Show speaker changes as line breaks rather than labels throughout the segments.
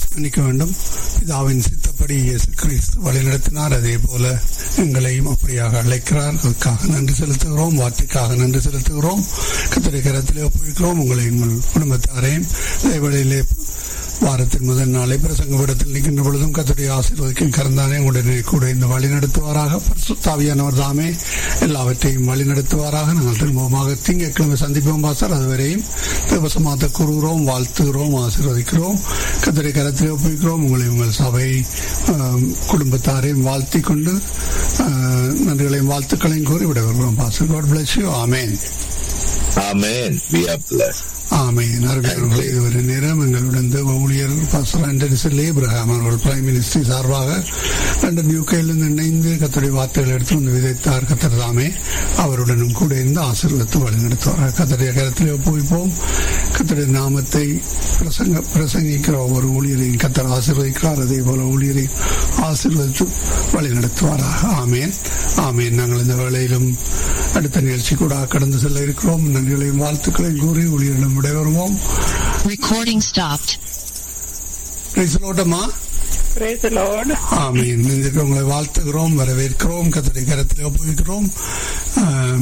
மன்னிக்க வேண்டும் பிதாவின் சித்தப்படி இயேசு கிறிஸ்து வழிநடத்தினார் அதே போல எங்களையும் அப்படியாக அழைக்கிறார் அதற்காக நன்றி செலுத்துகிறோம் வார்த்தைக்காக நன்றி செலுத்துகிறோம் கத்திரை கரத்திலே ஒப்புவிக்கிறோம் உங்களை உங்கள் குடும்பத்தாரையும் அதே வேளையிலே வாரத்தின் முதல் நாளை பிரசங்கப்படத்தில் நிற்கின்ற பொழுதும் கத்துடைய ஆசீர்வதிக்கும் கறந்தானே உடனே கூட இந்த வழி நடத்துவாராக தாவியானவர் தாமே எல்லாவற்றையும் வழி நடத்துவாராக நாங்கள் திரும்பமாக திங்கட்கிழமை சந்திப்போம் பாசர் அதுவரையும் தேவசமாத்த கூறுகிறோம் வாழ்த்துகிறோம் ஆசீர்வதிக்கிறோம் கத்திரை கரத்திலே ஒப்புவிக்கிறோம் உங்களை உங்கள் சபை குடும்பத்தாரையும் வாழ்த்தி கொண்டு நன்றிகளையும் வாழ்த்துக்களையும் கூறி விட வருகிறோம் pastor God bless you amen
Amen. We are blessed.
ஆமையின் அருமையாளர்களே இதுவரை நேரம் எங்களுடன் தேவ ஊழியர் பாஸ்டர் ஆண்டனிசல் ஏப்ரஹாம் அவர்கள் பிரைம் மினிஸ்டர் சார்பாக லண்டன் யூகேலிருந்து இணைந்து கத்தருடைய வார்த்தைகள் எடுத்து வந்து விதைத்தார் கத்தர் தாமே அவருடனும் கூட இருந்து ஆசீர்வத்து வழிநடத்துவார் கத்தருடைய கருத்திலே ஒப்புவிப்போம் கத்தருடைய நாமத்தை பிரசங்க பிரசங்கிக்கிற ஒவ்வொரு ஊழியரையும் கத்தர் ஆசீர்வதிக்கிறார் அதே போல ஊழியரை ஆசீர்வதித்து வழி நடத்துவாராக ஆமேன் ஆமேன் நாங்கள் இந்த வேளையிலும் அடுத்த நிகழ்ச்சி கூட கடந்து செல்ல இருக்கிறோம் நன்றிகளையும் வாழ்த்துக்களையும் கூறி ஊழியரிடம் விடைபெறுவோம்
Recording stopped.
பேசலோட்டமா
Praise the Lord.
ஆமீன் இன்றைக்கு உங்களை வாழ்த்துகிறோம் வரவேற்கிறோம் கத்தடி கரத்தில் ஒப்புவிக்கிறோம் ஆம்,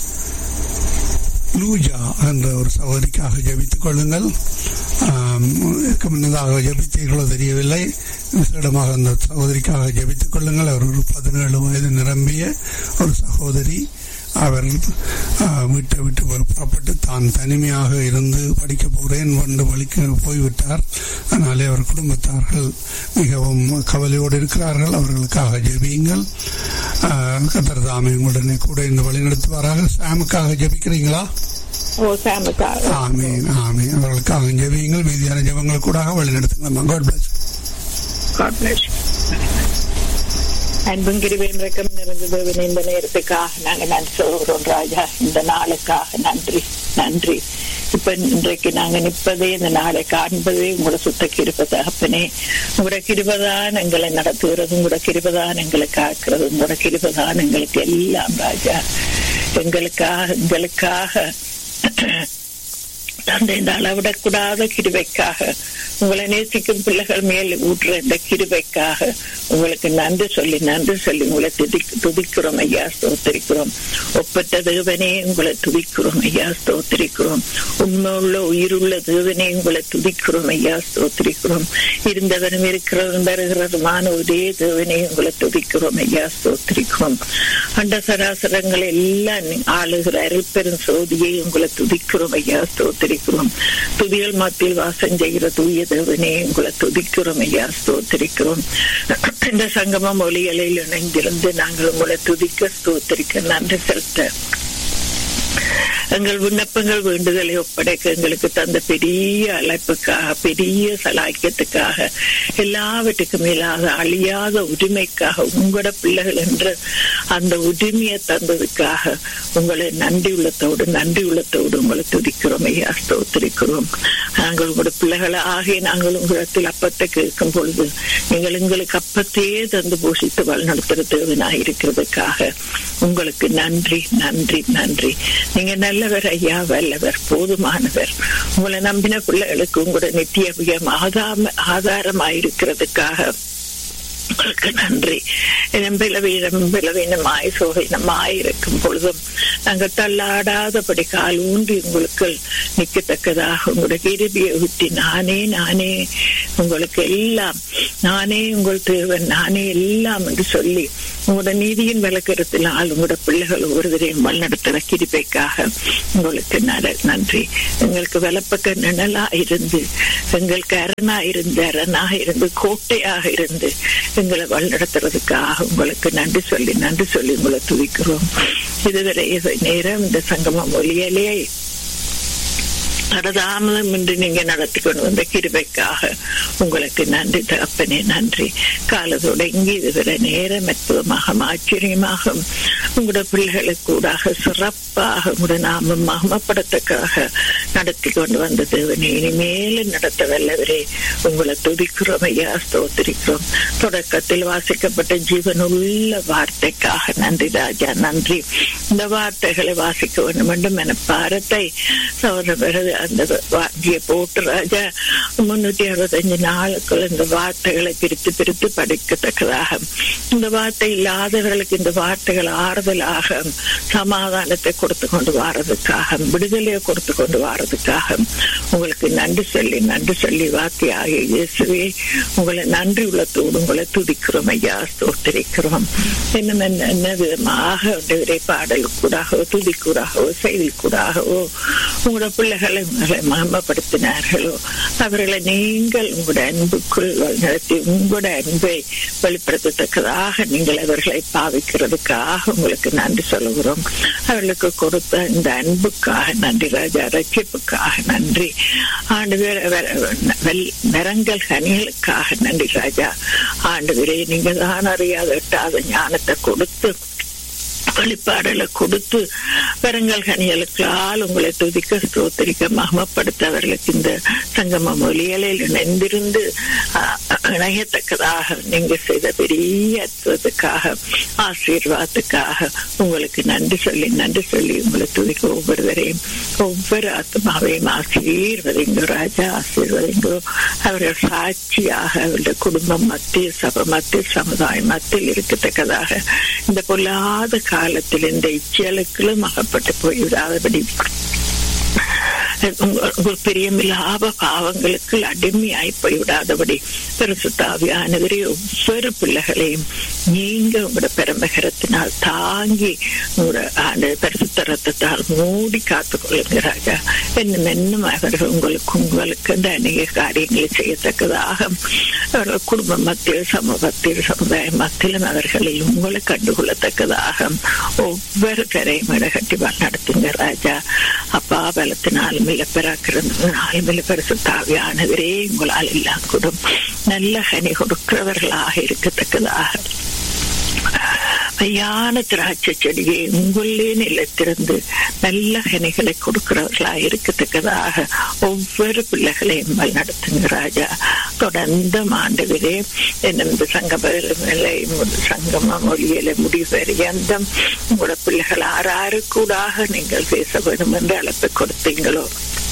லூஜா என்ற ஒரு சகோதரிக்காக ஜபித்துக் கொள்ளுங்கள் ஆம், இதற்கு முன்னதாக ஜபித்தீர்களோ தெரியவில்லை விசேடமாக அந்த சகோதரிக்காக ஜபித்துக் கொள்ளுங்கள் அவர் ஒரு பதினேழு வயது நிரம்பிய ஒரு சகோதரி அவர் ஆ, வீட்டை விட்டு புறப்பட்டு தான் தனிமையாக இருந்து படிக்க போகிறேன் வந்து வழிக்கு போய்விட்டார் அதனாலே அவர் குடும்பத்தார்கள் மிகவும் கவலையோடு இருக்கிறார்கள் அவர்களுக்காக ஜெபியுங்கள் ஆ, கர்த்தர் தாமே உடனே கூட இந்த வழி நடத்துவாராக சாமுக்காக ஜெபிக்கிறீங்களா
ஓ சாமுக்காக
ஆமீன் ஆமீன் அவர்களுக்காக ஜெபியுங்கள் மீதியான ஜெபங்கள் கூட வழி நடத்துங்கள் God bless
God bless you. அன்பும் கிருபையும் இரக்கம் நிறைந்த தேவனே, இந்த நேரத்துக்காக நாங்க நன்றி சொல்கிறோம் ராஜா இந்த நாளுக்காக நன்றி நன்றி இப்ப இன்றைக்கு நாங்க நிற்பதே இந்த நாளை காண்பதே உங்களோட சுத்த கிருப தகப்பனே உங்களோட கிருபதான் எங்களை நடத்துகிறது உங்களோட கிருபதான் எங்களை காக்கிறது உங்களோட கிருபதான் எங்களுக்கு எல்லாம் ராஜா எங்களுக்காக எங்களுக்காக தந்தை இந்த அளவிடக்கூடாத கிருபைக்காக உங்களை நேசிக்கும் பிள்ளைகள் மேல் ஊற்றுற இந்த கிருபைக்காக உங்களுக்கு நன்றி சொல்லி நன்றி சொல்லி உங்களை துதி- துதிக்கிறோம் ஐயா ஸ்தோத்திரிக்கிறோம் ஒப்பற்ற தேவனே உங்களை துதிக்கிறோம் ஐயா ஸ்தோத்திரிக்கிறோம் உண்மையுள்ள உயிருள்ள தேவனே உங்களை துதிக்கிறோம் ஐயா ஸ்தோத்திரிக்கிறோம் இருந்தவரும் இருக்கிறவரும் வருகிறதுமான ஒரே தேவனே உங்களை துதிக்கிறோம் ஐயா ஸ்தோத்திரிக்கிறோம் அண்ட சராசரங்களை எல்லாம் நீ ஆளுகிற அருள்பெரும் சோதியை உங்களை துதிக்கிறோம் ஐயா ஸ்தோத்திரிக்கிறோம் துதிகள் மத்தியில் வாசம் செய்கிற தூய தேவனே உங்களை துதிக்கிறோம் ஐயா ஸ்தோத்திரிக்கிறோம் இந்த சங்கமம் ஒளிகளில் இணைந்திருந்து நாங்கள் உங்களை துதிக்க ஸ்தோத்திரிக்க நன்றி செலுத்த எங்கள் விண்ணப்பங்கள் வேண்டுதலை ஒப்படைக்க எங்களுக்கு தந்த பெரிய அழைப்புக்காக பெரிய சலாக்கியத்துக்காக எல்லாவற்றுக்கும் மேலாக அழியாத உரிமைக்காக உங்களோட பிள்ளைகள் என்று அந்த உரிமையை தந்ததுக்காக உங்களை நன்றி உள்ளத்தோடு நன்றி உள்ளத்தோடு உங்களை துதிக்கிறோம் ஐயா ஸ்தோத்திரிக்கிறோம் நாங்கள் உங்களோட பிள்ளைகளை ஆகிய நாங்கள் உங்களிடத்தில் அப்பத்தை கேட்கும் பொழுது நீங்கள் எங்களுக்கு அப்பத்தையே தந்து போஷித்து வழிநடத்துகிற தேவனாக இருக்கிறதுக்காக உங்களுக்கு நன்றி நன்றி நன்றி நீங்க நல்லவர் ஐயா வல்லவர் போதுமானவர் உங்களை நம்பின பிள்ளைகளுக்கு உங்களோட நித்திய ஆதார ஆதாரமாயிருக்கிறதுக்காக உங்களுக்கு நன்றி என் பலவீனம் பலவீனமாய் சோகீனமாய் இருக்கும் பொழுதும் நாங்கள் தள்ளாடாதபடி கால் ஊன்றி உங்களுக்கு நிற்கத்தக்கதாக உங்களுடைய கிருபியை ஊற்றி நானே நானே உங்களுக்கு எல்லாம் நானே உங்கள் தேவன் நானே எல்லாம் என்று சொல்லி உங்களோட நீதியின் விளக்கத்தினால் உங்களோட பிள்ளைகள் ஒருவரையும் வழிநடத்துகிற கிருபைக்காக உங்களுக்கு நட- நன்றி எங்களுக்கு வலப்பக்க நிழலா இருந்து எங்களுக்கு அரணா இருந்து அரணாக இருந்து கோட்டையாக இருந்து எங்களை வழிநடத்துறதுக்காக உங்களுக்கு நன்றி சொல்லி நன்றி சொல்லி உங்களை துதிக்கிறோம் இதுவரை இது நேரம் இந்த சங்கமம் ஒலியலே தடதாமதம் இன்று நீங்க நடத்தி கொண்டு வந்த கிருபைக்காக உங்களுக்கு நன்றி தகப்பனே நன்றி கால தொடங்கி இதுவரை நேரம் அற்புதமாக ஆச்சரியமாக உங்களோட பிள்ளைகளுக்கு கூடாக சிறப்பாக உங்களோட நாமம் மகமப்படத்தக்காக நடத்தி கொண்டு வந்த தேவனே இனிமேலும் நடத்த வல்லவரே உங்களை துதிக்கிறோம் ஐயா ஸ்தோத்திரிக்கிறோம் தொடக்கத்தில் வாசிக்கப்பட்ட ஜீவனுள்ள வார்த்தைக்காக நன்றி ராஜா நன்றி இந்த வார்த்தைகளை வாசிக்க வேண்டும் என்று மனப்பாரத்தை சகோதரர் அந்த வாங்கிய போட்டு ராஜா முன்னூத்தி அறுபத்தஞ்சு நாளுக்குள் இந்த வார்த்தைகளை பிரித்து பிரித்து படிக்கத்தக்கதாக இந்த வார்த்தை இல்லாதவர்களுக்கு இந்த வார்த்தைகள் ஆறுதலாக சமாதானத்தை கொடுத்து கொண்டு வாரதுக்காக விடுதலையை கொடுத்து கொண்டு வாரதுக்காக உங்களுக்கு நன்றி சொல்லி நன்றி சொல்லி வார்த்தையாக இயேசுவே உங்களை நன்றி உள்ளத்தோடு உங்களை துதிக்கிறோம் ஐயா ஸ்தோத்திரிக்கிறோம் இன்னும் என்ன என்ன விதமாக ஆண்டவரே பாடல் கூடாகவோ துதி கூடாகவோ செய்தி கூடாகவோ உங்களோட பிள்ளைகளை உங்களை மகமப்படுத்தினார்களோ அவர்களை நீங்கள் உங்களுடைய அன்புக்குள் நடத்தி உங்களோட அன்பை வெளிப்படுத்தத்தக்கதாக நீங்கள் அவர்களை பாவிக்கிறதுக்காக உங்களுக்கு நன்றி சொல்லுகிறோம் அவர்களுக்கு கொடுத்த இந்த அன்புக்காக நன்றி ராஜா ரட்சிப்புக்காக நன்றி ஆண்டு வரங்கள் கனிகளுக்காக நன்றி ராஜா ஆண்டு விரை நீங்க தான் அறியாத எட்டாத ஞானத்தை கொடுத்து வெளிப்பாடுகளை கொடுத்து வரங்கள் கனிகளுக்கால் உங்களை துதிக்க ஸ்தோத்திரிக்க மகமப்படுத்த அவர்களுக்கு இந்த சங்கம மொழிகளில் இணைந்திருந்து இணையத்தக்கதாக நீங்க செய்த பெரிய அற்புதத்துக்காக ஆசீர்வாதத்துக்காக உங்களுக்கு நன்றி சொல்லி நன்றி சொல்லி உங்களை துதிக்க ஒவ்வொருவரையும் ஒவ்வொரு ஆத்மாவையும் ஆசீர்வதிங்கோ ராஜா ஆசீர்வதிங்கோ அவர்கள் சாட்சியாக அவருடைய குடும்பம் மத்திய சபை மத்திய சமுதாயம் மத்தியில் இருக்கத்தக்கதாக இந்த பொல்லாத காலத்தில் இந்த இச்சலுக்களும் அகப்பட்டு போய்விடாதபடி பிரியமில்லாத பாவங்களுக்கு அடிமையாய் போய்விடாதபடி பரிசுத்தாவியானவரே ஒவ்வொரு பிள்ளைகளையும் நீங்க உங்களோட பெருமகரத்தினால் தாங்கி உங்களோட ஆண்டு பரிசுத்த ரத்தத்தால் மூடி காத்துக் கொள்ளுங்க ராஜா என்னும் என்னும் அவர்கள் உங்களுக்கு உங்களுக்கு இந்த அநேக காரியங்களை செய்யத்தக்கதாக அவர்கள் குடும்ப மத்தியில் சமூகத்தில் சமுதாய மத்தியிலும் அவர்களில் உங்களை கண்டுகொள்ளத்தக்கதாக ஒவ்வொரு கரையும் இடகட்டி நடத்துங்க ராஜா அப்பா பலத்தினாலும் இல்ல பிறக்கிறதுனாலும் இல்ல பெருசு தாவியானவரே உங்களால் எல்லாம் கூட நல்ல கனி கொடுக்கிறவர்களாக இருக்கத்தக்கதாக மையான திராட்சை செடியை உங்களே நிலத்திருந்து நல்ல கனிகளை கொடுக்கிறவர்களா இருக்கத்தக்கதாக ஒவ்வொரு பிள்ளைகளையும் நடத்துங்க ராஜா தொடர்ந்து ஆண்டுகிறே இந்த சங்கமலை சங்கம மொழியில முடிவறியந்த உங்களோட பிள்ளைகள் ஆறாறு கூடாக நீங்கள் பேச வேண்டும் என்று அழைப்பு கொடுத்தீங்களோ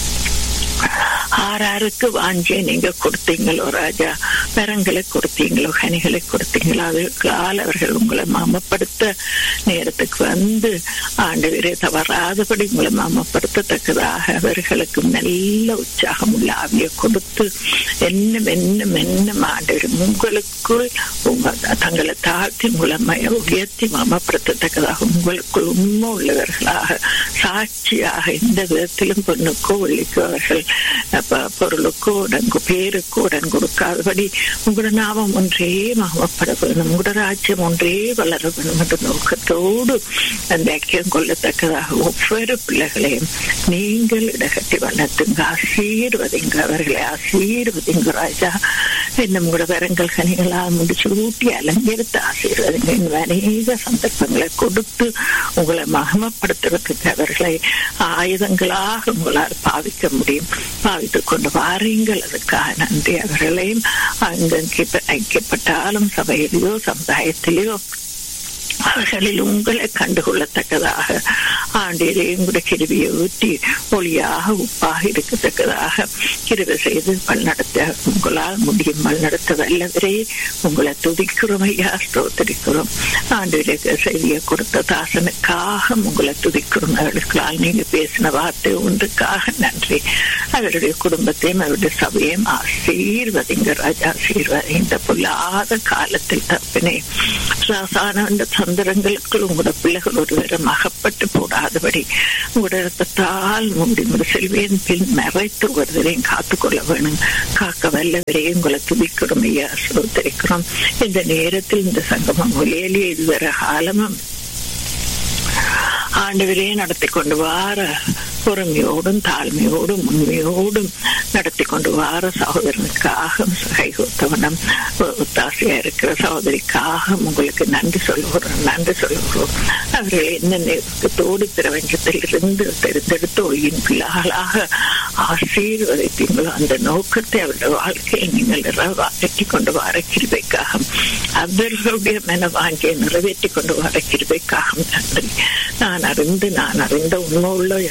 ஆறாருக்கு வாஞ்சிய நீங்க கொடுத்தீங்களோ ராஜா மரங்களை கொடுத்தீங்களோ கனிகளை கொடுத்தீங்களோ அதுக்கால் அவர்கள் உங்களை மாமப்படுத்த நேரத்துக்கு வந்து ஆண்டவரே தவறாதபடி உங்களை மாமப்படுத்தத்தக்கதாக அவர்களுக்கு நல்ல உற்சாகம் உள்ள ஆவிய கொடுத்து என்னும் என்னும் என்னும் ஆண்டவர் உங்களுக்குள் உங்க தங்களை தாழ்த்தி உங்களை உயர்த்தி மாமப்படுத்தத்தக்கதாக உங்களுக்குள் உண்மை உள்ளவர்களாக சாட்சியாக எந்த விதத்திலும் பொண்ணுக்கோ வெள்ளிக்கோ அவர்கள் பொருளுக்கோ உடன் பேருக்கோ உடன் கொடுக்காதபடி உங்களோட நாமம் ஒன்றே மகமப்பட வேணும் உங்களோட ராஜ்யம் ஒன்றே வளர வேணும் என்ற நோக்கத்தோடு அந்த ஐக்கியம் கொள்ளத்தக்கதாக ஒவ்வொரு பிள்ளைகளையும் நீங்கள் இடகட்டி வளர்த்துங்க ஆசீர்வதிங்க அவர்களை ஆசீர்வதிங்க ராஜா இன்னும் உங்களோட வரங்கள் கனிகளால் முடிச்சு ஊட்டி அலங்கரித்து ஆசீர்வதிங்க இன்னும் அநேக சந்தர்ப்பங்களை கொடுத்து உங்களை மகமப்படுத்துறதுக்கு அவர்களை ஆயுதங்களாக உங்களால் பாவிக்க முடியும் பாவித்துக் கொண்டு வாரீங்கள் அதுக்காக நன்றி அவர்களையும் அங்கு ஐக்கியப்பட்டாலும் சபையிலேயோ சமுதாயத்திலேயோ அவர்களில் உங்களை கண்டுகொள்ளத்தக்கதாக ஆண்டிலே உங்களுடைய கிருவியை ஊற்றி ஒளியாக உப்பாக இருக்கத்தக்கதாக கிருவை செய்து வழிநடத்த உங்களால் முடியும் வழிநடத்த வல்லவரே உங்களை துதிக்கிறோம் ஐயா ஸ்தோத்தரிக்கிறோம் ஆண்டிலே செய்தியை கொடுத்த தாசனுக்காக உங்களை துதிக்கிறோம் அவர்களுக்கால் நீங்க பேசின வார்த்தை ஒன்றுக்காக நன்றி அவருடைய குடும்பத்தையும் அவருடைய சபையும் ஆசீர்வதிங்க ராஜா ஆசீர்வதி இந்த பொல்லாத காலத்தில் தப்பினே ராசான சந்திரங்களுக்குள் உங்களோட பிள்ளைகள் ஒருவரும் அகப்பட்டு போடாதபடி உங்களோட ரத்தத்தால் மூடி உங்களோட செல்வியின் பின் மறைத்து ஒருவரையும் காத்துக்கொள்ள வேணும் காக்க வல்லவரையும் உங்களை துதிக்கிறோம் ஐயா சோதரிக்கிறோம் இந்த நேரத்தில் இந்த சங்கமம் ஒலியலி இதுவரை காலமும் ஆண்டவரே நடத்தி கொண்டு வார பொறுமையோடும் தாழ்மையோடும் உண்மையோடும் நடத்தி கொண்டு வார சகோதரனுக்காக கைகோத்தவனம் ஒத்தாசையா இருக்கிற சகோதரிக்காக உங்களுக்கு நன்றி சொல்லுகிறோம் நன்றி சொல்லுகிறோம் அவர்கள் என்ன நேரத்தோடு பிரபஞ்சத்தில் இருந்து தெரிந்தெடுத்து ஒளியின் பிள்ளைகளாக ஆசீர்வதித்தீங்களோ அந்த நோக்கத்தை அவருடைய வாழ்க்கையில் நீங்கள் நிறைவேற்றி கொண்டு வர கிருபைக்காக அவர்களுடைய மன வாங்கியை நிறைவேற்றி கொண்டு வர கிருபைக்காக நன்றி நான் அறிந்து நான் அறிந்த உண்மை உள்ள தேவன்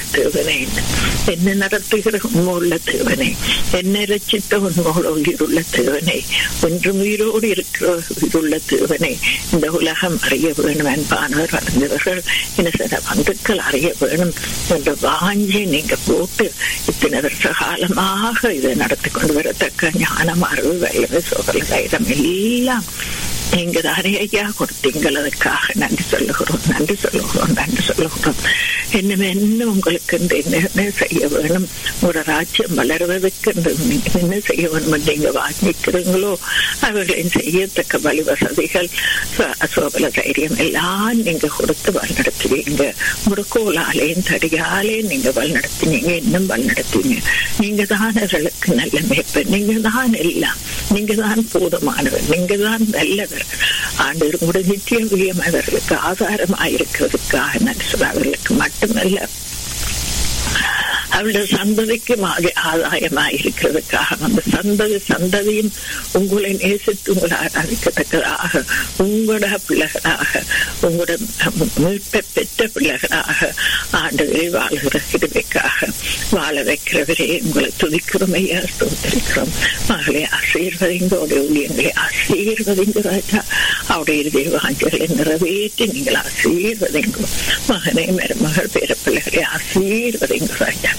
தேவனே என்ன நடத்துகிற உண்மையுள்ள தேவனே என்ன ரச்சித்த உண்மையுள்ள உயிருள்ள தேவனே ஒன்றும் உயிரோடு இருக்கிற உயிருள்ள தேவனே இந்த உலகம் அறிய வேணும் அன்பானவர் அறிந்தவர்கள் என்ன சில பந்துக்கள் அறிய வேணும் என்ற வாஞ்சி நீங்க போட்டு இத்தனை வருஷ காலமாக இதை நடத்தி கொண்டு வரத்தக்க ஞானம் அறிவு வல்லமை சோதல தைரம் எல்லாம் நீங்க தானே ஐயா கொடுத்தீங்கள் அதுக்காக நன்றி சொல்லுகிறோம் நன்றி சொல்லுகிறோம் நன்றி சொல்லுகிறோம் இன்னும் என்ன உங்களுக்கு இந்த என்ன செய்ய வேணும் உங்களோட ராஜ்யம் வளர்வதற்கு நீங்க என்ன செய்ய வேணும் நீங்க வாங்கிக்கிறீங்களோ அவர்களின் செய்யத்தக்க வழி வசதிகள் சோபல தைரியம் எல்லாம் நீங்க கொடுத்து வழிநடத்துவீங்க முடுக்கோலாலேயும் தடியாலேயும் நீங்க வழிநடத்தினீங்க இன்னும் வழிநடத்தினீங்க நீங்க தான் அவர்களுக்கு நல்ல மேய்ப்பு நீங்க தான் எல்லாம் நீங்க தான் போதுமானவர் நீங்க தான் நல்லவர் ஆண்டு கூட நித்தியம் அவர்களுக்கு ஆதாரமாயிருக்கிறதுக்காக நன்றி அவர்களுக்கு மட்டுமல்ல அவருடைய சந்ததிக்கும் ஆதாயமாயிருக்கிறதுக்காக அந்த சந்ததி சந்ததியும் உங்களை நேசித்து உங்களை ஆராதிக்கத்தக்கதாக உங்களோட பிள்ளைகளாக உங்களோட மீட்பை பெற்ற பிள்ளைகளாக ஆண்டுகளை வாழ்கிற கிருமைக்காக வாழ வைக்கிறவரே உங்களை துதிக்கிறோம் ஐயா ஸ்தோத்திரிக்கிறோம் மகளை ஆசீர்வதிங்கோட ஊழியங்களை ஆசீர்வதிங்க ராஜா அவருடைய இறுதி வாஞ்சல்களை நிறைவேற்றி நீங்கள் ஆசீர்வதிங்கோ மகனை மருமகள் பேர பிள்ளைகளை ஆசீர்வதிங்க ராஜா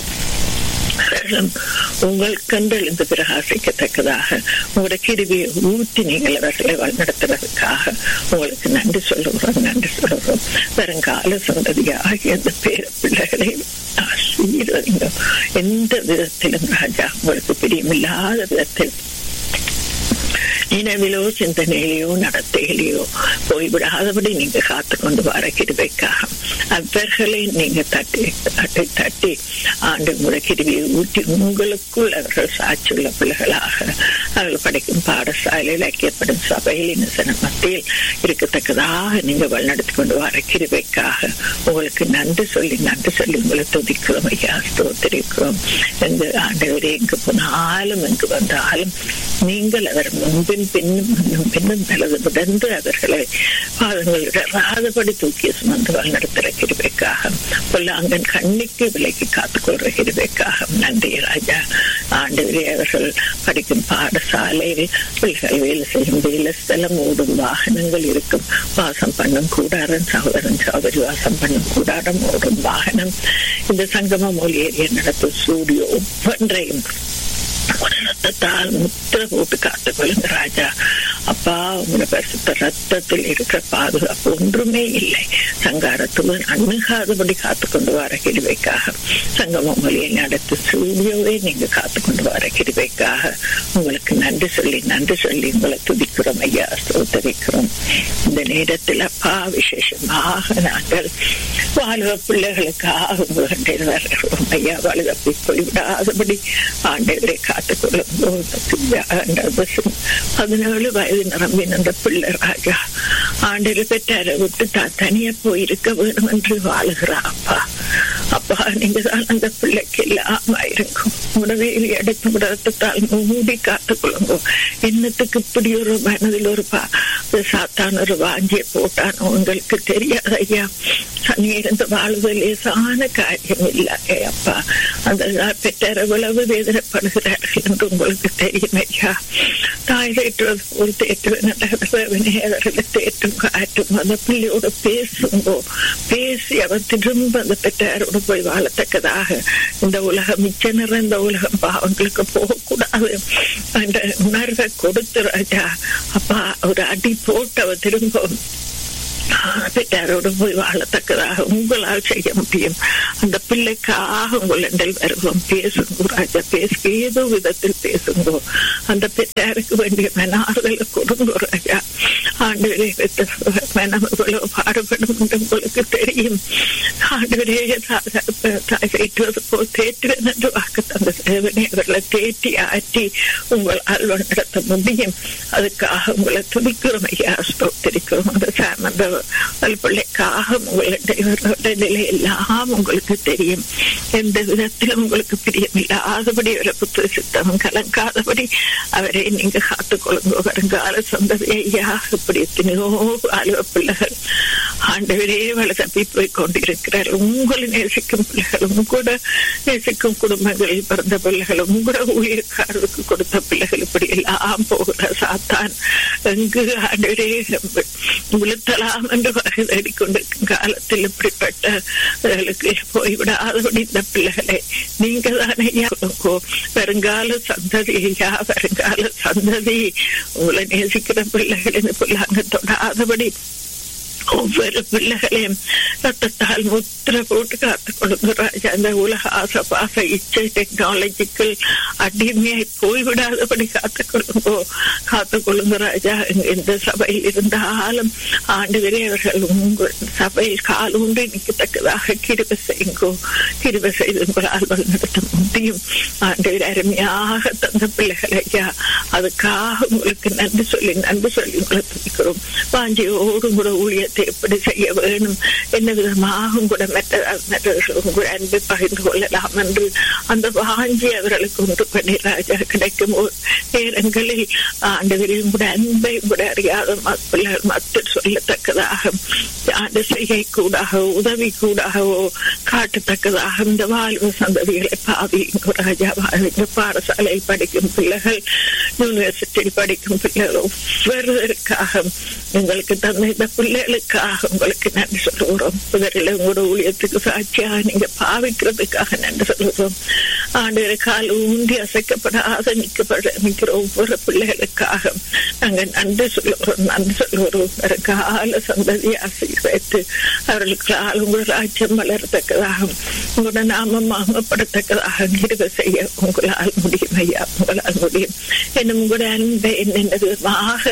உங்கள் கண்கள் இந்த பிரகாசிக்கத்தக்கதாக உங்களோட கிருவியை ஊற்றி நீங்கள் அவர்களை வழிநடத்துறதுக்காக உங்களுக்கு நன்றி சொல்லுகிறோம் நன்றி சொல்லுகிறோம் வருங்கால சந்ததியாகிய அந்த பேர பிள்ளைகளை ஆசீர்வதிங்க எந்த விதத்திலும் ராஜா உங்களுக்கு பிரியமில்லாத விதத்தில் நினைவிலோ சிந்தனையிலையோ நடத்தையிலையோ போய்விடாதபடி நீங்க காத்து கொண்டு வர கிருபைக்காக அவர்களை நீங்க தட்டி தட்டி தட்டி ஆண்டு முறை கிருவியை ஊட்டி உங்களுக்குள் அவர்கள் சாட்சியுள்ள பிள்ளைகளாக அவர்கள் படிக்கும் பாடசாலை இலக்கியப்படும் சபையில் இன்னசன மத்தியில் இருக்கத்தக்கதாக நீங்க வழிநடத்தி கொண்டு வர கிருபைக்காக உங்களுக்கு நன்றி சொல்லி நன்றி சொல்லி உங்களை துதிக்கிறோம் ஐயா ஸ்தோத்திரிக்கிறோம் எங்க ஆண்டவரே எங்கு போனாலும் எங்கு வந்தாலும் நீங்கள் அவர் முன்பின் பின்னும் முன்னும் பின்னும் தலது விடந்து அவர்களை பாதங்கள் இடராதபடி தூக்கி சுமந்து வழிநடத்துகிற கிருபைக்காக பொல்லாங்கன் கண்ணிக்கு விலைக்கு காத்துக்கொள்ற கிருபைக்காக நன்றி ராஜா ஆண்டவரே அவர்கள் படிக்கும் பாடசாலையில் பிள்ளைகள் வேலை செய்யும் வேலை ஸ்தலம் ஓடும் வாகனங்கள் இருக்கும் வாசம் பண்ணும் கூடாரம் சகோதரன் சகோதரி வாசம் பண்ணும் கூடாரம் ஓடும் வாகனம் இந்த சங்கம மொழி ஏரியா நடத்தும் ஸ்டூடியோ ஒவ்வொன்றையும் ரத்தத்தால் முத்திர போட்டு காத்து கொள்ளுங்க ராஜா அப்பா உங்களோட பரிசுத்த ரத்தத்தில் இருக்கிற பாதுகாப்பு ஒன்றுமே இல்லை சங்காரத்துடன் அணுகாதபடி காத்து கொண்டு வர கிருவைக்காக சங்கம மொழியை நடத்து சூரியோவே நீங்க காத்து கொண்டு வர கிருவைக்காக உங்களுக்கு நன்றி சொல்லி நன்றி சொல்லி உங்களை துதிக்கிறோம் ஐயா சோதரிக்கிறோம் இந்த நேரத்தில் அப்பா விசேஷமாக நாங்கள் வாழ்வ பிள்ளைகளுக்காக உங்கள் வருகிறோம் ஐயா வலுதப்பி போய்விடாதபடி ஆண்டவரை காத்துக்கொள்ளும் பதினேழு வயது நிரம்பின அந்த பிள்ளை ராஜா ஆண்டரை பெற்றார விட்டு தான் தனியா போயிருக்க வேணும் என்று வாழுகிறா அப்பா அப்பா நீங்க தான் அந்த பிள்ளைக்கு எல்லாம் இருக்கும் உடவே எடுத்து விடத்தால் மூடி காத்துக்கொள்ளுங்க என்னத்துக்கு இப்படி ஒரு மனதில் ஒரு சாத்தான் ஒரு வாஞ்சிய போட்டானோ உங்களுக்கு தெரியாது ஐயா தனி இருந்து வாழ்வதில் லேசான காரியம் இல்லை அப்பா அந்த பெற்றார் எவ்வளவு வேதனைப்படுகிறார்கள் என்று உங்களுக்கு தெரியும் ஐயா தாய் தேற்றுவது போல் தேற்றுவனே அவர்களை தேற்றும் காட்டும் அந்த பிள்ளையோட பேசுங்கோ பேசி அவர் திரும்ப அந்த பெற்றாரோட போய் வாழத்தக்கதாக இந்த உலகம் மிச்ச நிறைந்த உலகம் பாவங்களுக்கு போகக்கூடாது அந்த உணர்வை கொடுத்து ராஜா அப்பா ஒரு அடி போட்டு அவர் திரும்ப பெற்றாரோடு போய் வாழத்தக்கதாக உங்களால் செய்ய முடியும் அந்த பிள்ளைக்காக உங்களிடல் வருவோம் பேசுங்க ராஜா பேச ஏதோ விதத்தில் பேசுங்கோ அந்த பெற்றாருக்கு வேண்டிய மனாறுதலை கொடுங்க ராஜா ஆண்டு மனம் இவ்வளவு பாடுபடும் என்று உங்களுக்கு தெரியும் ஆண்டு தேற்றுவது போல் தேற்றுவேன் என்று வாக்கு தந்த தேவனை அவர்களை தேற்றி ஆற்றி உங்கள் ஆழ்வன் நடத்த முடியும் அதுக்காக உங்களை துடிக்கிறோம் ஐயா ஸ்தோத்திரிக்கிறோம் அந்த சாமந்த பிள்ளைக்காக உங்களுடைய நிலை எல்லாம் உங்களுக்கு தெரியும் எந்த விதத்திலும் உங்களுக்கு பிரியமில்லாதபடி அவரை புத்திர சித்தம் கலங்காதபடி அவரை நீங்க காத்துக்கொள்ளுங்க வருங்கால சொந்ததை ஐயா இப்படி எத்தனையோ ஆளுவ பிள்ளைகள் ஆண்டவரே வள தப்பி போய் கொண்டிருக்கிறார் உங்களை நேசிக்கும் பிள்ளைகளும் கூட நேசிக்கும் குடும்பங்களில் பிறந்த பிள்ளைகள் உங்களோட ஊழியக்காரருக்கு கொடுத்த பிள்ளைகள் இப்படி எல்லாம் போகிற சாத்தான் எங்கு ஆண்டவரே விழுத்தலாம் என்று தேடிக்கொண்டிருக்கும் காலத்தில் இப்படிப்பட்ட போய்விடாதபடி இந்த பிள்ளைகளை நீங்க தானே ஐயா வருங்கால சந்ததி ஐயா வருங்கால சந்ததி உங்களை நேசிக்கிற பிள்ளைகள் இந்த பிள்ளைங்க தொடாதபடி ஒவ்வொரு பிள்ளைகளையும் ரத்தத்தால் முத்திர போட்டு காத்துக் கொள்ளுங்க அந்த உலக ஆசை பாச இச்சை டெக்னாலஜிக்கல் அடிமையாய் போய்விடாதபடி காத்துக் கொள்ளுங்கோ காத்துக் கொள்ளுங்க ராஜா எந்த சபையில் இருந்தாலும் ஆண்டுவரே அவர்கள் உங்கள் சபையில் கால் உண்டு நிற்கத்தக்கதாக கிருப செய்யுங்கோ கிருப செய்து உங்களால் வழிநடத்த முடியும் ஆண்டவர் அருமையாக தந்த பிள்ளைகள் ஐயா அதுக்காக உங்களுக்கு நன்றி சொல்லி நன்றி சொல்லி உங்களை துதிக்கிறோம் வாஞ்சியோடு கூட ஊழியத்தை எப்படி செய்ய வேணும் என்ன விதமாக கூட மற்றவர்கள் கூட அன்பை பகிர்ந்து கொள்ளலாம் என்று அந்த வாஞ்சி அவர்களுக்கு உண்டு பண்ணி ராஜா கிடைக்கும் நேரங்களில் ஆண்டவரையும் கூட அன்பை கூட அறியாத பிள்ளைகள் மற்ற சொல்லத்தக்கதாக ஆண்டு செய்கை கூடாக உதவி கூடாகவோ காட்டத்தக்கதாக இந்த வாழ்வு சந்ததிகளை பாவிங்க ராஜா வாழ்விங்க பாடசாலையில் படிக்கும் பிள்ளைகள் யூனிவர்சிட்டியில் படிக்கும் பிள்ளைகள் ஒவ்வொருவருக்காக உங்களுக்கு தந்த இந்த பிள்ளைகளுக்காக உங்களுக்கு நன்றி சொல்லுகிறோம் முதலில் உங்களோட ஊழியத்துக்கு சாட்சியா நீங்க பாவிக்கிறதுக்காக நன்றி சொல்லுகிறோம் ஆண்டு கால் ஊண்டி அசைக்கப்படாத நிற்கப்பட நிற்கிற ஒவ்வொரு பிள்ளைகளுக்காக நாங்க நன்றி சொல்லுகிறோம் நன்றி சொல்லுகிறோம் கால சந்ததி ஆசீர்வதித்து அவர்களுக்கு உங்களோட ராஜ்யம் வளரத்தக்கதாக உங்களோட நாமம் மாமப்படத்தக்கதாக நிறுவ செய்ய உங்களால் முடியும் ஐயா உங்களால் முடியும் என்னும் உங்களோட அன்பை என்னென்ன விதமாக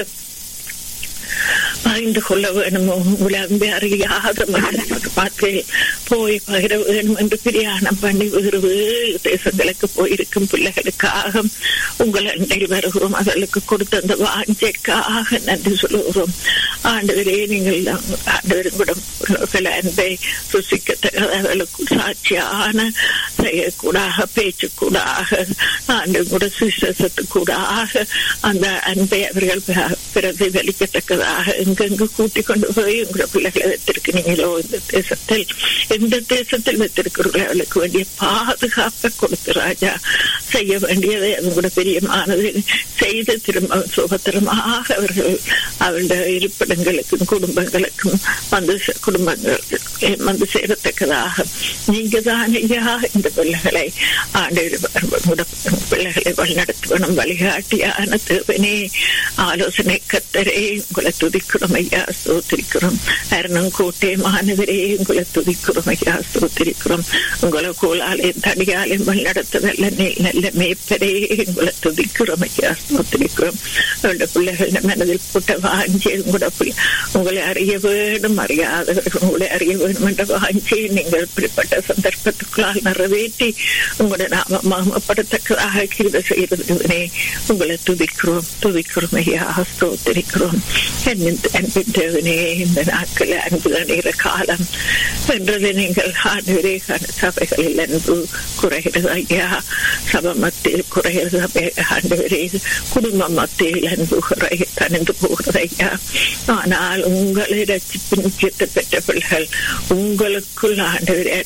பகிர்ந்து கொள்ள வேணுமோ உங்களை அன்பை அறியாத மக்கள் போய் பகிர வேணும் என்று பிரியாணம் பண்ணி வேறு வேறு தேசங்களுக்கு போயிருக்கும் பிள்ளைகளுக்காக உங்கள் அண்டையில் வருகிறோம் அவர்களுக்கு கொடுத்த அந்த வாஞ்சைக்காக நன்றி சொல்லுகிறோம் ஆண்டவரே நீங்கள் ஆண்டவரும் கூட உங்கள் அன்பை ருசிக்கத்தக்கவர்களுக்கு சாட்சியான செய்யக்கூடாக பேச்சு கூடாக ஆண்டு கூட சுவிசேஷத்து கூடாக அந்த அன்பை அவர்கள் பிரதிபலிக்கத்தக்கதாக எங்கெங்கு கூட்டிக் கொண்டு போய் உங்களோட பிள்ளைகளை வைத்திருக்கிறீங்களோ இந்த தேசத்தில் எந்த தேசத்தில் வைத்திருக்கிறீர்களோ அவளுக்கு வேண்டிய பாதுகாப்பை கொடுத்து ராஜா செய்ய வேண்டியதை அவங்களோட பெரியமானது செய்து திரும்ப சுபத்திரமாக அவர்கள் அவருடைய இருப்பிடங்களுக்கும் குடும்பங்களுக்கும் வந்து குடும்பங்களுக்கு வந்து சேரத்தக்கதாக நீங்க தான் ஐயா இந்த பிள்ளைகளை ஆண்டு பிள்ளைகளை வழிநடத்துவனும் வழிகாட்டியான தேவனே ஆலோசனை கத்தரே உங்களை துதிக்கிறோம் ஐயா சோத்திரிக்கிறோம் அரணம் கோட்டை மாணவரே உங்களை துதிக்கிறோம் ஐயா சோத்திரிக்கிறோம் உங்களை கோலாலையும் தடியாலையும் வழிநடத்த நல்ல நல்ல மேய்ப்பரே உங்களை துதிக்கிறோம் ஐயா சோத்திரிக்கிறோம் உங்களோட பிள்ளைகள் மனதில் போட்ட வாஞ்சி உங்களோட உங்களை அறிய வேணும் அறியாதவர்கள் உங்களை அறிய வேணும் என்ற வாஞ்சி நீங்கள் இப்படிப்பட்ட சந்தர்ப்பத்துக்குள்ளால் நிறைவேற்றி உங்களோட நாம மாமப்படத்தக்கதாக கிருத செய்ததுனே உங்களை துதிக்கிறோம் துதிக்கிறோம் ஐயா ஸ்தோத்திரிக்கிறோம் அன்பின் தேவனே இந்த நாட்கள் அன்பு அணிகிற காலம் என்றது நீங்கள் ஆண்டுவரே சபைகளில் அன்பு குறைகிறது ஐயா சபை மத்தியில் குறைகிறது ஆண்டுவரே குடும்ப மத்தியில் அன்பு குறை தனிந்து போகிறது ஐயா ஆனால் உங்களை ரசிப்பு நிச்சயத்தை பெற்ற பிள்ளைகள் உங்களுக்குள் ஆண்டவரே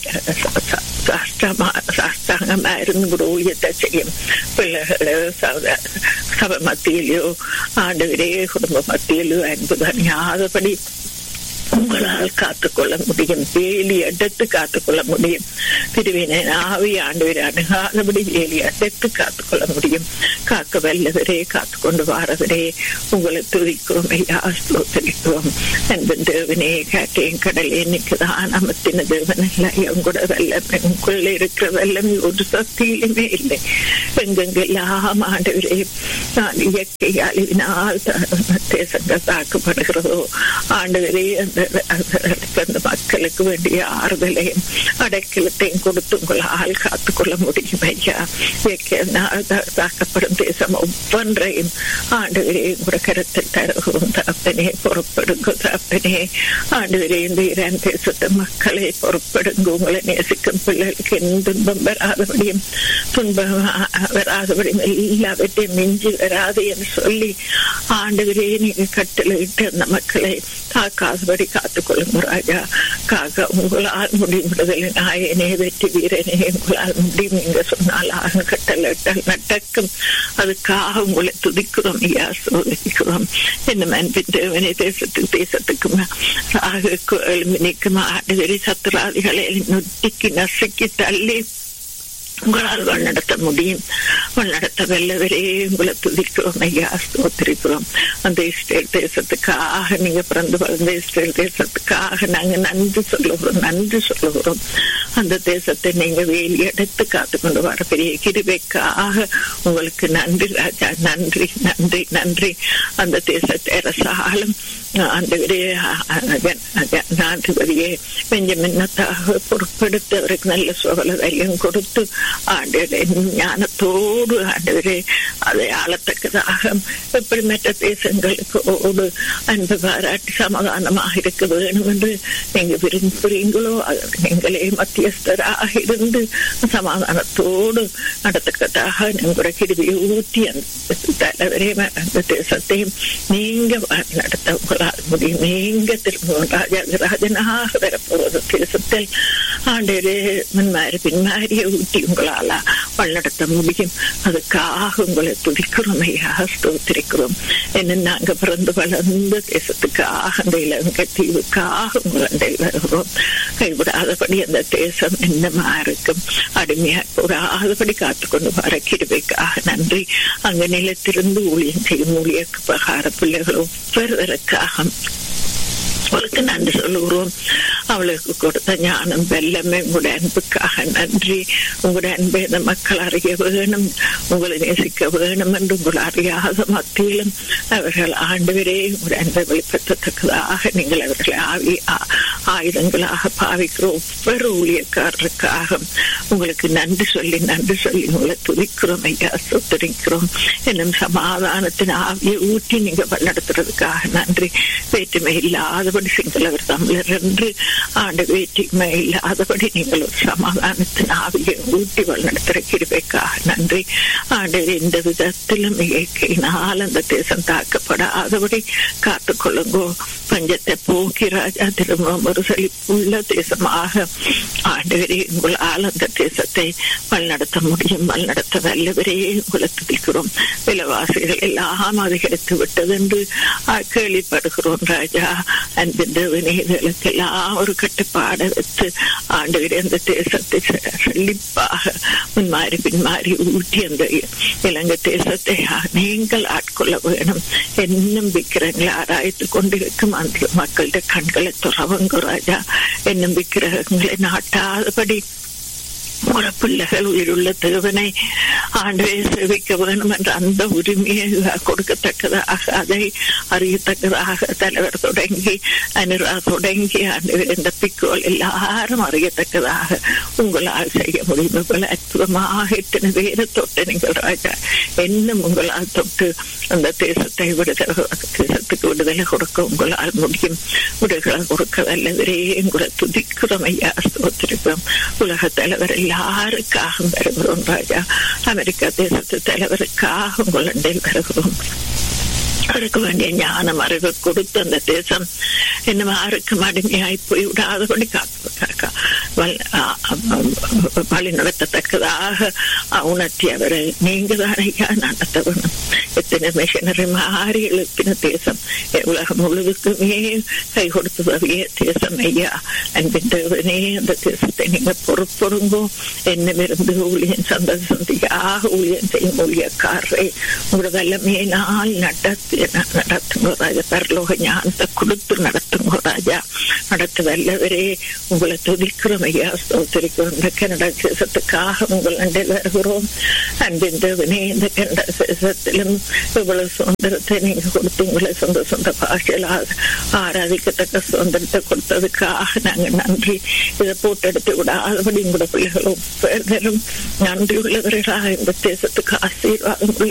சாஸ்தாங்கமா இருந்து கூட ஊழியத்தை செய்யும் பிள்ளைகளோ சபை மத்தியிலோ ஆண்டவரே குடும்ப மத்தியிலோ அன்பு தனியாதபடி உங்களால் காத்துக்கொள்ள முடியும் வேலி எடுத்து காத்துக்கொள்ள முடியும் திருவினை ஆவி ஆண்டவர் அணுகாதபடி வேலி அடைத்து காத்துக்கொள்ள முடியும் காக்க வல்லவரே காத்துக்கொண்டு வாரவரே உங்களை துதிக்கிறோம் ஐயா ஸ்தோத்தரிக்கிறோம் அன்பன் தேவனே காட்டையும் கடலே இன்னைக்குதான் அமத்தின தேவன் இல்லை உங்களோட வெள்ளம் உங்களுக்குள்ள இருக்கிற வெள்ளம் ஒரு சக்தியிலுமே இல்லை எங்கெங்கெல்லாம் ஆண்டவரே நான் இயற்கை அழிவினால் தேசங்கள் தாக்கப்படுகிறதோ ஆண்டவரே அந்த அந்த மக்களுக்கு வேண்டிய ஆறுதலையும் அடைக்கலத்தையும் கொடுத்து உங்களால் காத்துக்கொள்ள முடியும் ஐயா தாக்கப்படும் தேசம் ஒவ்வொன்றையும் ஆண்டுவரே உங்களோட கருத்தில் தருகிறோம் தப்பனே பொறுப்படுங்க தப்பனே ஆண்டுவரே இந்த ஈரான் தேசத்து மக்களை பொறுப்படுங்க உங்களை நேசிக்கும் பிள்ளைகளுக்கு எந்த துன்பம் வராதபடியும் துன்பம் வராதபடியும் எல்லாவற்றையும் மிஞ்சி வராது என்று சொல்லி ஆண்டவரே நீங்க கட்டளையிட்டு அந்த மக்களை காக்காதபடி காத்துக் கொள்ளுங்க ராஜா காக்க உங்களால் முடியும் விடுதலை நாயனே வெற்றி வீரனே உங்களால் முடியும் நீங்க சொன்னால் ஆகும் கட்டளையிட்டால் நடக்கும் அதுக்காக உங்களை துதிக்கிறோம் ஐயா சோதிக்கிறோம் என்ன அன்பின் தேவனே தேசத்துக்கு தேசத்துக்கு எழும்பி நிற்கும் ஆண்டுவரை சத்துராதிகளை நொட்டிக்கு நசுக்கி தள்ளி உங்களால் வழிநடத்த முடியும் வழிநடத்த வல்லவரே உங்களை துதிக்கிறோம் ஐயா ஸ்தோத்திரிக்கிறோம் அந்த இஸ்ரேல் தேசத்துக்காக நீங்க பிறந்து வளர்ந்த இஸ்ரேல் தேசத்துக்காக நாங்க நன்றி சொல்லுகிறோம் நன்றி சொல்லுகிறோம் அந்த தேசத்தை நீங்க வேலி எடுத்து காத்து கொண்டு வர பெரிய கிருபைக்காக உங்களுக்கு நன்றி ராஜா நன்றி நன்றி நன்றி அந்த தேசத்தை அரசாலும் அந்த ஜனாதிபதியே பெஞ்சமின்னத்தாக பொறுப்பெடுத்து அவருக்கு நல்ல சோழ தைரியம் கொடுத்து ஆண்டு ஞானத்தோடு ஆண்டவரே அதை ஆளத்தக்கதாக எப்படி மற்ற தேசங்களுக்கு ஓடு அன்பு பாராட்டி சமாதானமாக இருக்க வேணும் என்று நீங்க விரும்புகிறீங்களோ நீங்களே மத்தியஸ்தராக இருந்து சமாதானத்தோடு நடத்தக்கதாக உங்களுடைய கிருவியை ஊற்றி அந்த தலைவரே அந்த தேசத்தையும் நீங்க நடத்த உங்களால் முடியும் நீங்க திரும்ப ராஜராஜனாக வரப்போவது தேசத்தில் ஆண்டே முன்மாறி பின்மாறிய ஊட்டி உங்களால வழிநடத்த முடியும் அதுக்காக உங்களை துதிக்கிறோம் ஐயா ஸ்தோத்திரிக்கிறோம் என்ன நாங்க பிறந்து வளர்ந்த தேசத்துக்காக அந்த இலங்கை தீவுக்காக உங்களை வருகிறோம் கைவிடாதபடி அந்த தேசம் என்னமா இருக்கும் அடிமையா கூடாதபடி காத்துக்கொண்டு வர கிருபைக்காக நன்றி அங்க நிலத்திலிருந்து ஊழியம் செய்யும் ஊழிய பிரகார பிள்ளைகள் ஒவ்வொருவருக்காக அவளுக்கு நன்றி சொல்லுகிறோம் அவளுக்கு கொடுத்த ஞானம் வெள்ளமே உங்களுடைய அன்புக்காக நன்றி உங்களுடைய அன்பை இந்த மக்கள் அறிய வேணும் உங்களை நேசிக்க வேணும் என்று உங்கள் அறியாத மத்தியிலும் அவர்கள் ஆண்டுவரே உங்களுடைய அன்பை வெளிப்படுத்தத்தக்கதாக நீங்கள் அவர்களை ஆவி ஆயுதங்களாக பாவிக்கிற ஒவ்வொரு ஊழியக்காரருக்காக உங்களுக்கு நன்றி சொல்லி நன்றி சொல்லி உங்களை துதிக்கிறோம் ஐயா சுத்தரிக்கிறோம் என்னும் சமாதானத்தின் ஆவியை ஊட்டி நீங்க வழிநடத்துறதுக்காக நன்றி வேற்றுமை இல்லாதபடி சிங்களவர் தமிழர் என்று ஆண்டு வேற்றுமை இல்லாதபடி நீங்கள் ஒரு சமாதானத்தின் ஆவியை ஊட்டி வழிநடத்துற கிருபைக்காக நன்றி ஆண்டு எந்த விதத்திலும் இயற்கையினால் அந்த தேசம் தாக்கப்படாதபடி காத்துக்கொள்ளுங்கோ பஞ்சத்தை போக்கி ராஜா திரும்ப ஒரு செழிப்புள்ள தேசமாக ஆண்டவரே உங்களால் அந்த தேசத்தை வழிநடத்த முடியும் வழிநடத்த வல்லவரே உங்களை துதிக்கிறோம் விலைவாசிகள் எல்லாம் அதிகரித்து விட்டது என்று கேள்விப்படுகிறோம் ராஜா அன்பின் தேவனைகளுக்கெல்லாம் ஒரு கட்டுப்பாடை வைத்து ஆண்டவரே அந்த தேசத்தை செழிப்பாக முன்மாறி பின்மாறி ஊட்டி அந்த இலங்கை தேசத்தை நீங்கள் ஆட்கொள்ள வேணும் என்னும் விக்கிரங்களை ஆராய்த்து கொண்டிருக்கும் அந்த மக்களுடைய கண்களை துறவங்க ராஜா என்னும் விக்கிரகங்களை நாட்டாதபடி ஒரு பிள்ளைகள் உயிருள்ள தேவனை ஆண்டவே சேவிக்க வேண்டும் என்ற அந்த உரிமையை கொடுக்கத்தக்கதாக அதை அறியத்தக்கதாக தலைவர் தொடங்கி அனுரா தொடங்கி ஆண்டவர் இந்த பிக்கோல் எல்லாரும் அறியத்தக்கதாக உங்களால் செய்ய முடியும் போல அற்புதமாக இத்தனை பேரை தொட்டு நீங்கள் ராஜா இன்னும் உங்களால் தொட்டு அந்த தேசத்தை விடுதலை தேசத்துக்கு விடுதலை கொடுக்க உங்களால் முடியும் விடுதலை கொடுக்க வல்லவரே உங்களை துதிக்கிறோம் ஐயா ஸ்தோத்திரிப்போம் உலக தலைவர் எல்லாருக்காக வருகிறோம் ராஜா அமெரிக்கா தேசத்து தலைவருக்காக உங்களிடம் வருகிறோம் அவருக்கு வேண்டிய ஞானம் அறிவு கொடுத்து அந்த தேசம் இன்னும் யாருக்கும் அடிமையாய் போய் விடாதபடி காக்க வழி நடத்தத்தக்கதாக உணர்த்தி அவரை நீங்க தான் ஐயா நடத்த வேணும் எத்தனை மிஷனரி மாறி எழுப்பின தேசம் உலகம் முழுவதுக்குமே கை கொடுத்ததவிய தேசம் ஐயா அன்பின் தேவனே அந்த தேசத்தை நீங்க பொறுப்பொருங்கோ என்னமிருந்து ஊழியன் சந்த சந்தியாக ஊழியன் செய்யும் ஊழியக்காரரை உங்களோட வல்லமையினால் நடத்தி நடத்துங்க ராஜா பரலோக ஞானத்தை கொடுத்து நடத்துங்க ராஜா நடத்த வல்லவரே உங்களை துதிக்கிறோம் ஐயா ஸ்தோத்திரிக்கிறோம் இந்த கனடா தேசத்துக்காக உங்கள் அண்டையில் வருகிறோம் அன்பின் தேவனே இந்த கனடா தேசத்திலும் இவ்வளவு சுதந்திரத்தை நீங்க கொடுத்து உங்களை சொந்த சொந்த பாஷையில் ஆராதிக்கத்தக்க சுதந்திரத்தை கொடுத்ததுக்காக நாங்க நன்றி இதை போட்டு எடுத்து விடாதபடி உங்களோட பிள்ளைகள் ஒவ்வொருவரும் நன்றி உள்ளவர்களாக இந்த தேசத்துக்கு ஆசீர்வாதம் உள்ள